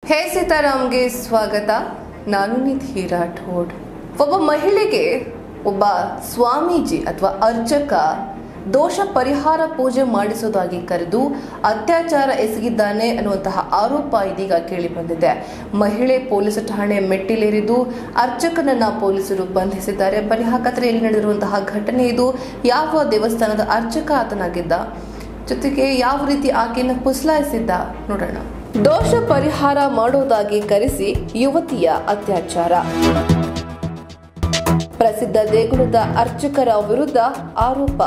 ಹೇ ಸೀತಾರಾಮ್ಗೆ ಸ್ವಾಗತ ನಾನು ನಿಧಿ ರಾಠೋಡ್ ಒಬ್ಬ ಮಹಿಳೆಗೆ ಒಬ್ಬ ಸ್ವಾಮೀಜಿ ಅಥವಾ ಅರ್ಚಕ ದೋಷ ಪರಿಹಾರ ಪೂಜೆ ಮಾಡಿಸೋದಾಗಿ ಕರೆದು ಅತ್ಯಾಚಾರ ಎಸಗಿದ್ದಾನೆ ಅನ್ನುವಂತಹ ಆರೋಪ ಇದೀಗ ಕೇಳಿ ಬಂದಿದೆ ಮಹಿಳೆ ಪೊಲೀಸ್ ಠಾಣೆ ಮೆಟ್ಟಿಲೇರಿದ್ದು ಅರ್ಚಕನನ್ನ ಪೊಲೀಸರು ಬಂಧಿಸಿದ್ದಾರೆ ಬನ್ನಿ ಹಾಗಾದ್ರೆ ಇಲ್ಲಿ ನಡೆದಿರುವಂತಹ ಘಟನೆ ಇದು ಯಾವ ದೇವಸ್ಥಾನದ ಅರ್ಚಕ ಆತನಾಗಿದ್ದ ಜೊತೆಗೆ ಯಾವ ರೀತಿ ಆಕೆಯನ್ನು ಪುಸ್ಲಾಯಿಸಿದ್ದ ನೋಡೋಣ ದೋಷ ಪರಿಹಾರ ಮಾಡೋದಾಗಿ ಕರೆಸಿ ಯುವತಿಯ ಅತ್ಯಾಚಾರ ಪ್ರಸಿದ್ಧ ದೇಗುಲದ ಅರ್ಚಕರ ವಿರುದ್ಧ ಆರೋಪ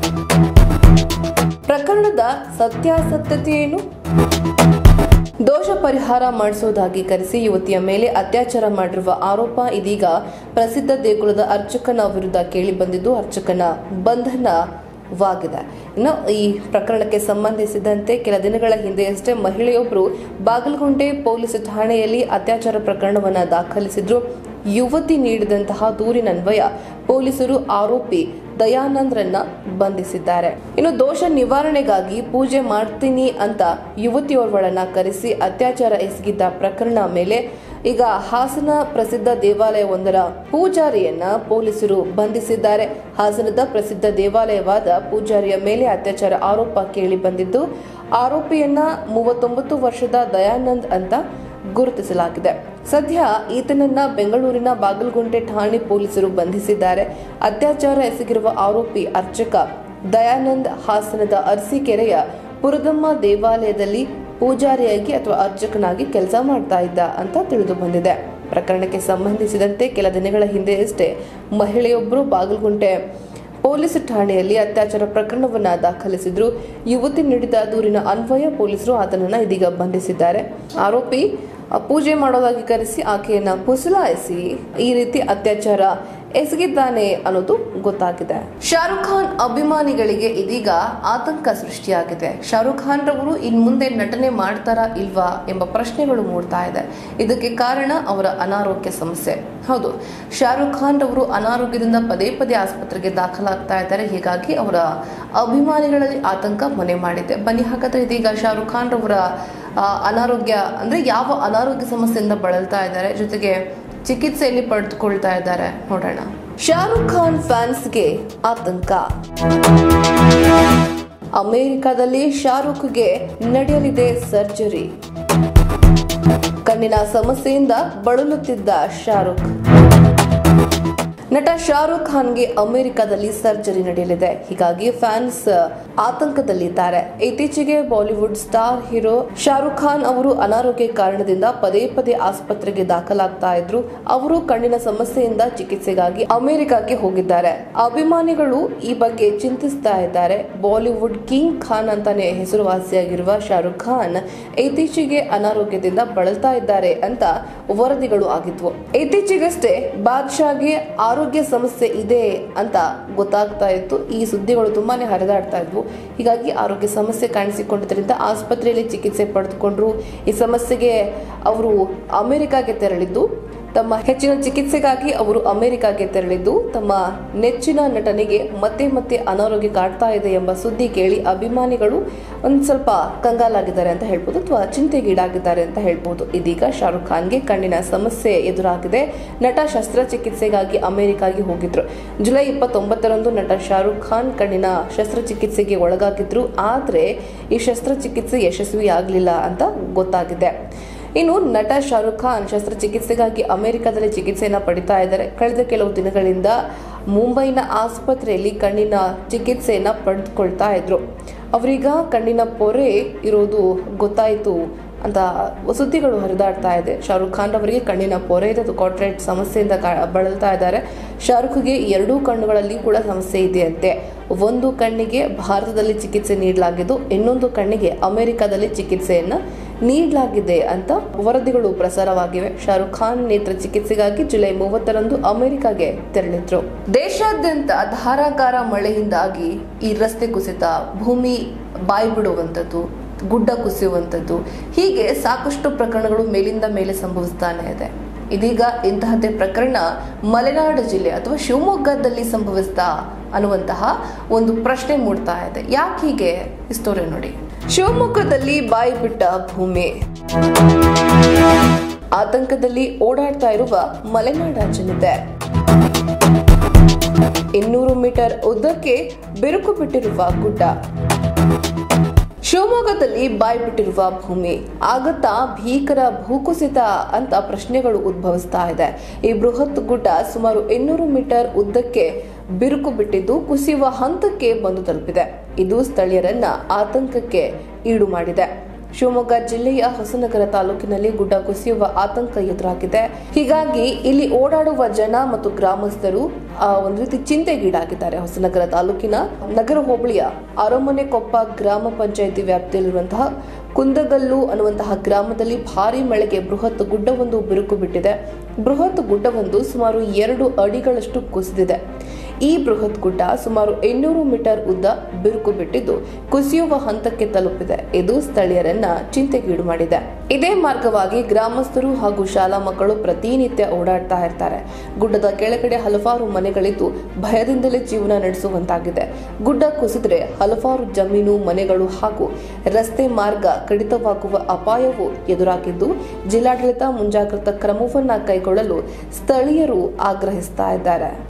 ಪ್ರಕರಣದ ಸತ್ಯಾಸತ್ಯತೆ ಏನು ದೋಷ ಪರಿಹಾರ ಮಾಡಿಸೋದಾಗಿ ಕರೆಸಿ ಯುವತಿಯ ಮೇಲೆ ಅತ್ಯಾಚಾರ ಮಾಡಿರುವ ಆರೋಪ ಇದೀಗ ಪ್ರಸಿದ್ಧ ದೇಗುಲದ ಅರ್ಚಕನ ವಿರುದ್ಧ ಕೇಳಿ ಬಂದಿದ್ದು ಅರ್ಚಕನ ಬಂಧನವಾಗಿದೆ ಇನ್ನು ಈ ಪ್ರಕರಣಕ್ಕೆ ಸಂಬಂಧಿಸಿದಂತೆ ಕೆಲ ದಿನಗಳ ಹಿಂದೆಯಷ್ಟೇ ಮಹಿಳೆಯೊಬ್ಬರು ಬಾಗಲಗುಂಟೆ ಪೊಲೀಸ್ ಠಾಣೆಯಲ್ಲಿ ಅತ್ಯಾಚಾರ ಪ್ರಕರಣವನ್ನು ದಾಖಲಿಸಿದ್ರು ಯುವತಿ ನೀಡಿದಂತಹ ದೂರಿನನ್ವಯ ಪೊಲೀಸರು ಆರೋಪಿ ದಯಾನಂದ್ರನ್ನ ಬಂಧಿಸಿದ್ದಾರೆ ಇನ್ನು ದೋಷ ನಿವಾರಣೆಗಾಗಿ ಪೂಜೆ ಮಾಡ್ತೀನಿ ಅಂತ ಯುವತಿಯೋರ್ವಳನ್ನ ಕರೆಸಿ ಅತ್ಯಾಚಾರ ಎಸಗಿದ್ದ ಪ್ರಕರಣ ಮೇಲೆ ಈಗ ಹಾಸನ ಪ್ರಸಿದ್ಧ ದೇವಾಲಯವೊಂದರ ಪೂಜಾರಿಯನ್ನ ಪೊಲೀಸರು ಬಂಧಿಸಿದ್ದಾರೆ ಹಾಸನದ ಪ್ರಸಿದ್ಧ ದೇವಾಲಯವಾದ ಪೂಜಾರಿಯ ಮೇಲೆ ಅತ್ಯಾಚಾರ ಆರೋಪ ಕೇಳಿ ಬಂದಿದ್ದು ಆರೋಪಿಯನ್ನ ಮೂವತ್ತೊಂಬತ್ತು ವರ್ಷದ ದಯಾನಂದ್ ಅಂತ ಗುರುತಿಸಲಾಗಿದೆ ಸದ್ಯ ಈತನನ್ನ ಬೆಂಗಳೂರಿನ ಬಾಗಲಗುಂಟೆ ಠಾಣೆ ಪೊಲೀಸರು ಬಂಧಿಸಿದ್ದಾರೆ ಅತ್ಯಾಚಾರ ಎಸಗಿರುವ ಆರೋಪಿ ಅರ್ಚಕ ದಯಾನಂದ್ ಹಾಸನದ ಅರಸೀಕೆರೆಯ ಪುರದಮ್ಮ ದೇವಾಲಯದಲ್ಲಿ ಪೂಜಾರಿಯಾಗಿ ಅಥವಾ ಅರ್ಚಕನಾಗಿ ಕೆಲಸ ಮಾಡ್ತಾ ಇದ್ದ ಅಂತ ತಿಳಿದು ಬಂದಿದೆ ಪ್ರಕರಣಕ್ಕೆ ಸಂಬಂಧಿಸಿದಂತೆ ಕೆಲ ದಿನಗಳ ಹಿಂದೆಯಷ್ಟೇ ಮಹಿಳೆಯೊಬ್ಬರು ಬಾಗಲಗುಂಟೆ ಪೊಲೀಸ್ ಠಾಣೆಯಲ್ಲಿ ಅತ್ಯಾಚಾರ ಪ್ರಕರಣವನ್ನ ದಾಖಲಿಸಿದ್ರು ಯುವತಿ ನೀಡಿದ ದೂರಿನ ಅನ್ವಯ ಪೊಲೀಸರು ಆತನನ್ನ ಇದೀಗ ಬಂಧಿಸಿದ್ದಾರೆ ಆರೋಪಿ ಆ, ಪೂಜೆ ಮಾಡೋದಾಗಿ ಕರೆಸಿ ಆಕೆಯನ್ನ ಪುಸಲಾಯಿಸಿ ಈ ರೀತಿ ಅತ್ಯಾಚಾರ ಎಸಗಿದ್ದಾನೆ ಅನ್ನೋದು ಗೊತ್ತಾಗಿದೆ ಶಾರುಖ್ ಖಾನ್ ಅಭಿಮಾನಿಗಳಿಗೆ ಇದೀಗ ಆತಂಕ ಸೃಷ್ಟಿಯಾಗಿದೆ ಶಾರುಖ್ ಖಾನ್ ರವರು ಇನ್ ಮುಂದೆ ನಟನೆ ಮಾಡ್ತಾರಾ ಇಲ್ವಾ ಎಂಬ ಪ್ರಶ್ನೆಗಳು ಮೂಡ್ತಾ ಇದೆ ಇದಕ್ಕೆ ಕಾರಣ ಅವರ ಅನಾರೋಗ್ಯ ಸಮಸ್ಯೆ ಹೌದು ಶಾರುಖ್ ಖಾನ್ ರವರು ಅನಾರೋಗ್ಯದಿಂದ ಪದೇ ಪದೇ ಆಸ್ಪತ್ರೆಗೆ ದಾಖಲಾಗ್ತಾ ಇದ್ದಾರೆ ಹೀಗಾಗಿ ಅವರ ಅಭಿಮಾನಿಗಳಲ್ಲಿ ಆತಂಕ ಮನೆ ಮಾಡಿದೆ ಬನ್ನಿ ಹಾಗಾದ್ರೆ ಇದೀಗ ಶಾರುಖ್ ಖಾನ್ ರವರ ಆ, ಅನಾರೋಗ್ಯ ಅಂದ್ರೆ ಯಾವ ಅನಾರೋಗ್ಯ ಸಮಸ್ಯೆಯಿಂದ ಬಳಲ್ತಾ ಇದ್ದಾರೆ ಜೊತೆಗೆ ಚಿಕಿತ್ಸೆಯಲ್ಲಿ ಪಡೆದುಕೊಳ್ತಾ ಇದ್ದಾರೆ ನೋಡೋಣ ಶಾರುಖ್ ಖಾನ್ ಫ್ಯಾನ್ಸ್ಗೆ ಆತಂಕ ಅಮೆರಿಕದಲ್ಲಿ ಶಾರುಖ್ಗೆ ನಡೆಯಲಿದೆ ಸರ್ಜರಿ ಕಣ್ಣಿನ ಸಮಸ್ಯೆಯಿಂದ ಬಳಲುತ್ತಿದ್ದ ಶಾರುಖ್ ನಟ ಶಾರುಖ್ ಖಾನ್ಗೆ ಅಮೆರಿಕದಲ್ಲಿ ಸರ್ಜರಿ ನಡೆಯಲಿದೆ ಹೀಗಾಗಿ ಫ್ಯಾನ್ಸ್ ಆತಂಕದಲ್ಲಿದ್ದಾರೆ ಇತ್ತೀಚೆಗೆ Bollywood star hero Shahrukh Khan ಅವರು ಅನಾರೋಗ್ಯ ಕಾರಣದಿಂದ ಪದೇ ಪದೇ ಆಸ್ಪತ್ರೆಗೆ ದಾಖಲಾಗ್ತಾ ಇದ್ರು ಅವರು ಕಣ್ಣಿನ ಸಮಸ್ಯೆಯಿಂದ ಚಿಕಿತ್ಸೆಗಾಗಿ ಅಮೆರಿಕಕ್ಕೆ ಹೋಗಿದ್ದಾರೆ ಅಭಿಮಾನಿಗಳು ಈ ಬಗ್ಗೆ ಚಿಂತಿಸ್ತಾ ಇದ್ದಾರೆ ಬಾಲಿವುಡ್ ಕಿಂಗ್ ಖಾನ್ ಅಂತಾನೆ ಹೆಸರುವಾಸಿಯಾಗಿರುವ ಶಾರುಖ್ ಖಾನ್ ಇತ್ತೀಚೆಗೆ ಅನಾರೋಗ್ಯದಿಂದ ಬಳಲ್ತಾ ಇದ್ದಾರೆ ಅಂತ ವರದಿಗಳು ಆಗಿದ್ವು ಇತ್ತೀಚೆಗಷ್ಟೇ ಬಾದ್ಶಾಗೆ ಆರೋಗ್ಯ ಸಮಸ್ಯೆ ಇದೆ ಅಂತ ಗೊತ್ತಾಗ್ತಾ ಇತ್ತು ಈ ಸುದ್ದಿಗಳು ತುಂಬಾನೇ ಹರಿದಾಡ್ತಾ ಇದ್ವು ಹೀಗಾಗಿ ಆರೋಗ್ಯ ಸಮಸ್ಯೆ ಕಾಣಿಸಿಕೊಂಡಿದ್ದರಿಂದ ಆಸ್ಪತ್ರೆಯಲ್ಲಿ ಚಿಕಿತ್ಸೆ ಪಡೆದುಕೊಂಡ್ರು ಈ ಸಮಸ್ಯೆಗೆ ಅವರು ಅಮೆರಿಕಾಗೆ ತೆರಳಿದ್ದು ತಮ್ಮ ಹೆಚ್ಚಿನ ಚಿಕಿತ್ಸೆಗಾಗಿ ಅವರು ಅಮೆರಿಕಾಗೆ ತೆರಳಿದ್ದು ತಮ್ಮ ನೆಚ್ಚಿನ ನಟನಿಗೆ ಮತ್ತೆ ಮತ್ತೆ ಅನಾರೋಗ್ಯ ಕಾಡ್ತಾ ಇದೆ ಎಂಬ ಸುದ್ದಿ ಕೇಳಿ ಅಭಿಮಾನಿಗಳು ಒಂದ್ ಸ್ವಲ್ಪ ಕಂಗಾಲಾಗಿದ್ದಾರೆ ಅಂತ ಹೇಳ್ಬೋದು ಅಥವಾ ಚಿಂತೆಗೀಡಾಗಿದ್ದಾರೆ ಅಂತ ಹೇಳ್ಬೋದು ಇದೀಗ ಶಾರುಖ್ ಖಾನ್ಗೆ ಕಣ್ಣಿನ ಸಮಸ್ಯೆ ಎದುರಾಗಿದೆ ನಟ ಶಸ್ತ್ರಚಿಕಿತ್ಸೆಗಾಗಿ ಅಮೆರಿಕಾಗೆ ಹೋಗಿದ್ರು ಜುಲೈ ಇಪ್ಪತ್ತೊಂಬತ್ತರಂದು ನಟ ಶಾರುಖ್ ಖಾನ್ ಕಣ್ಣಿನ ಶಸ್ತ್ರಚಿಕಿತ್ಸೆಗೆ ಒಳಗಾಗಿದ್ರು ಆದ್ರೆ ಈ ಶಸ್ತ್ರಚಿಕಿತ್ಸೆ ಯಶಸ್ವಿ ಆಗಲಿಲ್ಲ ಅಂತ ಗೊತ್ತಾಗಿದೆ ಇನ್ನು ನಟ ಶಾರುಖ್ ಖಾನ್ ಶಸ್ತ್ರಚಿಕಿತ್ಸೆಗಾಗಿ ಅಮೆರಿಕದಲ್ಲಿ ಚಿಕಿತ್ಸೆಯನ್ನ ಪಡಿತಾ ಇದ್ದಾರೆ ಕಳೆದ ಕೆಲವು ದಿನಗಳಿಂದ ಮುಂಬೈನ ಆಸ್ಪತ್ರೆಯಲ್ಲಿ ಕಣ್ಣಿನ ಚಿಕಿತ್ಸೆಯನ್ನ ಪಡೆದುಕೊಳ್ತಾ ಇದ್ರು ಅವರೀಗ ಕಣ್ಣಿನ ಪೊರೆ ಇರೋದು ಗೊತ್ತಾಯಿತು ಅಂತ ಸುದ್ದಿಗಳು ಹರಿದಾಡ್ತಾ ಇದೆ ಶಾರುಖ್ ಖಾನ್ ಅವರಿಗೆ ಕಣ್ಣಿನ ಪೊರೆ ಇದೆ ಅದು ಕಾಟ್ರೇಟ್ ಸಮಸ್ಯೆಯಿಂದ ಕಾ- ಬಳಲ್ತಾ ಇದ್ದಾರೆ ಶಾರುಖ್ಗೆ ಎರಡೂ ಕಣ್ಣುಗಳಲ್ಲಿ ಕೂಡ ಸಮಸ್ಯೆ ಇದೆಯಂತೆ ಒಂದು ಕಣ್ಣಿಗೆ ಭಾರತದಲ್ಲಿ ಚಿಕಿತ್ಸೆ ನೀಡಲಾಗಿದ್ದು ಇನ್ನೊಂದು ಕಣ್ಣಿಗೆ ಅಮೆರಿಕದಲ್ಲಿ ಚಿಕಿತ್ಸೆಯನ್ನ ನೀಡಲಾಗಿದೆ ಅಂತ ವರದಿಗಳು ಪ್ರಸಾರವಾಗಿವೆ ಶಾರುಖ್ ಖಾನ್ ನೇತ್ರ ಚಿಕಿತ್ಸೆಗಾಗಿ ಜುಲೈ ಮೂವತ್ತರಂದು ಅಮೆರಿಕಾಗೆ ತೆರಳಿದ್ರು ದೇಶಾದ್ಯಂತ ಧಾರಾಕಾರ ಮಳೆಯಿಂದಾಗಿ ಈ ರಸ್ತೆ ಕುಸಿತ ಭೂಮಿ ಬಾಯಿ ಬಿಡುವಂಥದ್ದು ಗುಡ್ಡ ಕುಸಿಯುವಂಥದ್ದು ಹೀಗೆ ಸಾಕಷ್ಟು ಪ್ರಕರಣಗಳು ಮೇಲಿಂದ ಮೇಲೆ ಸಂಭವಿಸ್ತಾನೆ ಇದೆ ಇದೀಗ ಇಂತಹದ್ದೇ ಪ್ರಕರಣ ಮಲೆನಾಡು ಜಿಲ್ಲೆ ಅಥವಾ ಶಿವಮೊಗ್ಗದಲ್ಲಿ ಸಂಭವಿಸ್ತಾ ಅನ್ನುವಂತಹ ಒಂದು ಪ್ರಶ್ನೆ ಮೂಡ್ತಾ ಇದೆ ಯಾಕೆ ಹೀಗೆ ಈ ಸ್ಟೋರಿ ನೋಡಿ ಶಿವಮೊಗ್ಗದಲ್ಲಿ ಬಾಯಿ ಬಿಟ್ಟ ಭೂಮಿ ಆತಂಕದಲ್ಲಿ ಓಡಾಡ್ತಾ ಇರುವ ಮಲೆನಾಡ ಜನತೆ ಇನ್ನೂರು ಮೀಟರ್ ಉದ್ದಕ್ಕೆ ಬಿರುಕು ಬಿಟ್ಟಿರುವ ಗುಡ್ಡ ಶಿವಮೊಗ್ಗದಲ್ಲಿ ಬಾಯ್ಬಿಟ್ಟಿರುವ ಭೂಮಿ ಆಗತ್ತಾ ಭೀಕರ ಭೂಕುಸಿತ ಅಂತ ಪ್ರಶ್ನೆಗಳು ಉದ್ಭವಿಸ್ತಾ ಇದೆ ಈ ಬೃಹತ್ ಗುಡ್ಡ ಸುಮಾರು ಇನ್ನೂರು ಮೀಟರ್ ಉದ್ದಕ್ಕೆ ಬಿರುಕು ಬಿಟ್ಟಿದ್ದು ಕುಸಿಯುವ ಹಂತಕ್ಕೆ ಬಂದು ತಲುಪಿದೆ ಇದು ಸ್ಥಳೀಯರನ್ನ ಆತಂಕಕ್ಕೆ ಈಡು ಮಾಡಿದೆ ಶಿವಮೊಗ್ಗ ಜಿಲ್ಲೆಯ ಹೊಸನಗರ ತಾಲೂಕಿನಲ್ಲಿ ಗುಡ್ಡ ಕುಸಿಯುವ ಆತಂಕ ಎದುರಾಗಿದೆ ಹೀಗಾಗಿ ಇಲ್ಲಿ ಓಡಾಡುವ ಜನ ಮತ್ತು ಗ್ರಾಮಸ್ಥರು ಆ, ಒಂದು ರೀತಿ ಚಿಂತೆಗೀಡಾಗಿದ್ದಾರೆ ಹೊಸನಗರ ತಾಲೂಕಿನ ನಗರ ಹೋಬಳಿಯ ಅರಮನೆ ಕೊಪ್ಪ ಗ್ರಾಮ ಪಂಚಾಯಿತಿ ವ್ಯಾಪ್ತಿಯಲ್ಲಿರುವಂತಹ ಕುಂದಗಲ್ಲು ಅನ್ನುವಂತಹ ಗ್ರಾಮದಲ್ಲಿ ಭಾರಿ ಮಳೆಗೆ ಬೃಹತ್ ಗುಡ್ಡವೊಂದು ಬಿರುಕು ಬಿಟ್ಟಿದೆ ಬೃಹತ್ ಗುಡ್ಡವೊಂದು ಸುಮಾರು ಎರಡು ಅಡಿಗಳಷ್ಟು ಕುಸಿದಿದೆ ಈ ಬೃಹತ್ ಗುಡ್ಡ ಸುಮಾರು ಇನ್ನೂರು ಮೀಟರ್ ಉದ್ದ ಬಿರುಕು ಬಿಟ್ಟಿದ್ದು ಕುಸಿಯುವ ಹಂತಕ್ಕೆ ತಲುಪಿದೆ ಇದು ಸ್ಥಳೀಯರನ್ನ ಚಿಂತೆಗೀಡು ಮಾಡಿದೆ ಇದೇ ಮಾರ್ಗವಾಗಿ ಗ್ರಾಮಸ್ಥರು ಹಾಗೂ ಶಾಲಾ ಮಕ್ಕಳು ಪ್ರತಿನಿತ್ಯ ಓಡಾಡ್ತಾ ಇರ್ತಾರೆ ಗುಡ್ಡದ ಕೆಳಗಡೆ ಹಲವಾರು ಮನೆಗಳಿದ್ದು ಭಯದಿಂದಲೇ ಜೀವನ ನಡೆಸುವಂತಾಗಿದೆ ಗುಡ್ಡ ಕುಸಿದ್ರೆ ಹಲವಾರು ಜಮೀನು ಮನೆಗಳು ಹಾಗೂ ರಸ್ತೆ ಮಾರ್ಗ ಕಡಿತವಾಗುವ ಅಪಾಯವೂ ಎದುರಾಗಿದ್ದು ಜಿಲ್ಲಾಡಳಿತ ಮುಂಜಾಗ್ರತಾ ಕ್ರಮವನ್ನ ಕೈಗೊಳ್ಳಲು ಸ್ಥಳೀಯರು ಆಗ್ರಹಿಸ್ತಾ ಇದ್ದಾರೆ